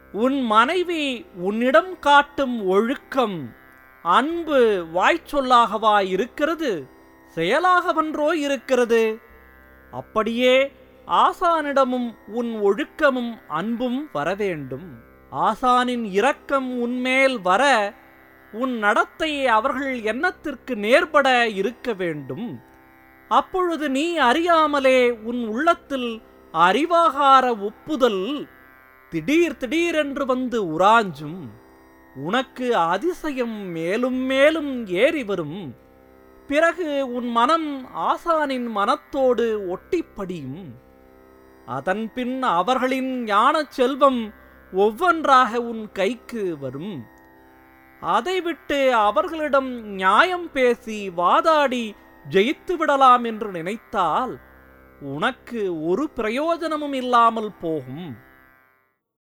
உன் மனைவி உன்னிடம் காட்டும் ஒழுக்கம் அன்பு வாய்ச்சொல்லாகவா இருக்கிறது செயலாகவன்றோ இருக்கிறது அப்படியே ஆசானிடமும் உன் ஒழுக்கமும் அன்பும் வரவேண்டும் ஆசானின் இரக்கம் உன்மேல் வர உன் நடத்தை அவர்கள் எண்ணத்திற்கு நேர்பட இருக்க வேண்டும் அப்பொழுது நீ அறியாமலே உன் உள்ளத்தில் அறிவாகார ஒப்புதல் திடீர் திடீரென்று வந்து உராஞ்சும் உனக்கு அதிசயம் மேலும் மேலும் ஏறி வரும் பிறகு உன் மனம் ஆசானின் மனத்தோடு ஒட்டிப்படியும் அதன்பின் அவர்களின் ஞானச் செல்வம் ஒவ்வொன்றாக உன் கைக்கு வரும் அதை விட்டு அவர்களிடம் நியாயம் பேசி வாதாடி ஜெயித்து விடலாம் என்று நினைத்தால் உனக்கு ஒரு பிரயோஜனமும் இல்லாமல் போகும்